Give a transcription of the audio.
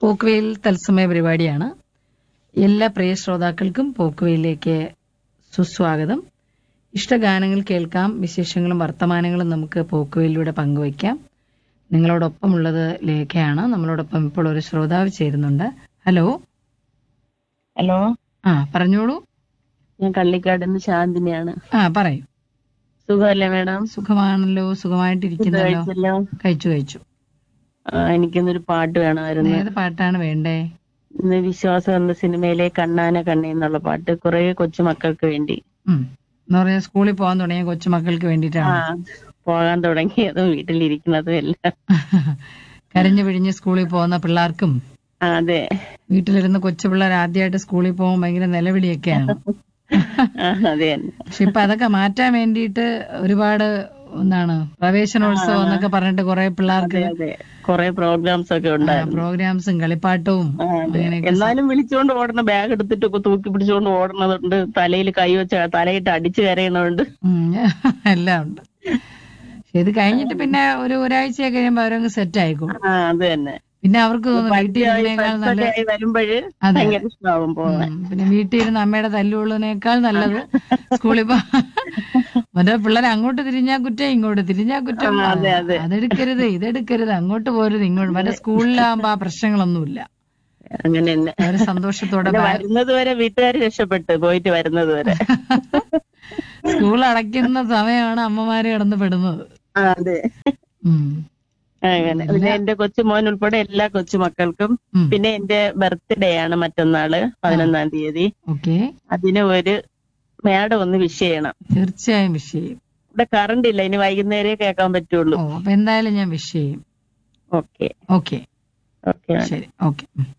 പോക്കുവെയിൽ തത്സമയ പരിപാടിയാണ് എല്ലാ പ്രിയ ശ്രോതാക്കൾക്കും പോക്കുവെയിലേക്ക് സുസ്വാഗതം ഇഷ്ടഗാനങ്ങൾ കേൾക്കാം വിശേഷങ്ങളും വർത്തമാനങ്ങളും നമുക്ക് പോക്കുവെയിലൂടെ പങ്കുവയ്ക്കാം നിങ്ങളോടൊപ്പമുള്ളത് ലേഖയാണ് നമ്മളോടൊപ്പം ഇപ്പോൾ ഒരു ശ്രോതാവ് ചേരുന്നുണ്ട് ഹലോ ഹലോ ആ പറഞ്ഞോളൂ ഞാൻ കള്ളിക്കാട് നിന്ന് ശാന്തിനിയാണ് ആ പറയൂ സുഖമല്ലേ മേഡം സുഖമാണല്ലോ സുഖമായിട്ടിരിക്കുന്നല്ലോ കഴിച്ചല്ലോ കഴിച്ചു കഴിച്ചു ആ, എനിക്കിന്നൊരു പാട്ട് വേണമായിരുന്നു ഏത് പാട്ടാണ് വേണ്ടേ ഇന്ന് വിശ്വാസം എന്ന സിനിമയിലെ കണ്ണാന കണ്ണി എന്നുള്ള പാട്ട് കുറെ കൊച്ചുമക്കൾക്ക് വേണ്ടി ഉം എന്ന് പറഞ്ഞാൽ സ്കൂളിൽ പോകാൻ തുടങ്ങിയ കൊച്ചുമക്കൾക്ക് ആ വേണ്ടിയിട്ടാണ് പോകാൻ തുടങ്ങിയതും വീട്ടിലിരിക്കുന്നതും എല്ലാം കരഞ്ഞു പിഴിഞ്ഞ് സ്കൂളിൽ പോകുന്ന പിള്ളേർക്കും ആ, അതെ വീട്ടിലിരുന്ന് കൊച്ചു പിള്ളേർ ആദ്യമായിട്ട് സ്കൂളിൽ പോകുമ്പോൾ ഭയങ്കര നിലവിളിയൊക്കെയാണ് ആ, അതെ തന്നെ. പക്ഷെ ഇപ്പൊ അതൊക്കെ മാറ്റാൻ വേണ്ടിയിട്ട് ഒരുപാട് എന്താണ് പ്രവേശനോത്സവം എന്നൊക്കെ പറഞ്ഞിട്ട് കുറെ പിള്ളേർക്ക് അതെ അതെ കുറെ പ്രോഗ്രാംസ് ഒക്കെ ഉണ്ടായിരുന്നു പ്രോഗ്രാംസും കളിപ്പാട്ടവും ആ, അതെ. അങ്ങനെയൊക്കെ എന്നാലും വിളിച്ചോണ്ട് ഓടണം ബാഗ് എടുത്തിട്ട് ഒക്കെ തൂക്കി പിടിച്ചോണ്ട് ഓടണതുണ്ട് തലയിൽ കൈ വെച്ച തലയിട്ട് അടിച്ചു കരയണുണ്ട് ഉം, എല്ലാം ഉണ്ട് പക്ഷെ ഇത് കഴിഞ്ഞിട്ട് പിന്നെ ഒരു ഒരാഴ്ച കഴിയുമ്പോ അവരങ്ങ് സെറ്റ് ആയിക്കോളും ആ അത് തന്നെ പിന്നെ അവർക്ക് തോന്നും വീട്ടിൽ ഇരുന്നേക്കാൾ നല്ല ആയി വരുമ്പോഴ് അതെ. ഭയങ്കര ഇഷ്ടമാവും പോവാൻ ഉം, പിന്നെ വീട്ടിൽ ഇരുന്ന് അമ്മയുടെ തല്ലുള്ളതിനേക്കാൾ നല്ലത് സ്കൂളിൽ പോ മറ്റേ പിള്ളേർ അങ്ങോട്ട് തിരിഞ്ഞാ കുറ്റം ഇങ്ങോട്ട് തിരിഞ്ഞാ കുറ്റം ആ, അതെ, അതെ. അതെടുക്കരുത് ഇതെടുക്കരുത് അങ്ങോട്ട് പോരുത് ഇങ്ങോട്ട് മറ്റേ സ്കൂളിലാകുമ്പോ ആ പ്രശ്നങ്ങളൊന്നുമില്ല അങ്ങനെ തന്നെ അവര് സന്തോഷത്തോടെ പിന്നെ വരുന്നത് വരെ വീട്ടുകാർ രക്ഷപ്പെട്ട് പോയിട്ട് വരുന്നത് വരെ സ്കൂൾ അടയ്ക്കുന്ന സമയമാണ് അമ്മമാര് കിടന്ന് പെടുന്നത് ആ, അതെ ഉം. അങ്ങനെ പിന്നെ എന്റെ കൊച്ചുമോൻ ഉൾപ്പെടെ എല്ലാ കൊച്ചുമക്കൾക്കും ഉം. പിന്നെ എന്റെ ബർത്ത്ഡേ ആണ് മറ്റന്നാള് പതിനൊന്നാം തീയതി ഓക്കെ അതിന് ഒരു മാഡം ഒന്ന് വിഷ് ചെയ്യണം തീർച്ചയായും വിഷ് ചെയ്യും ഇവിടെ കറണ്ട് ഇല്ല ഇനി വൈകുന്നേരേ കേൾക്കാൻ പറ്റുള്ളൂ ഓ അപ്പൊ എന്തായാലും ഞാൻ വിഷ് ചെയ്യും ഓക്കെ ഓക്കെ ഓക്കെ ശരി ഓക്കെ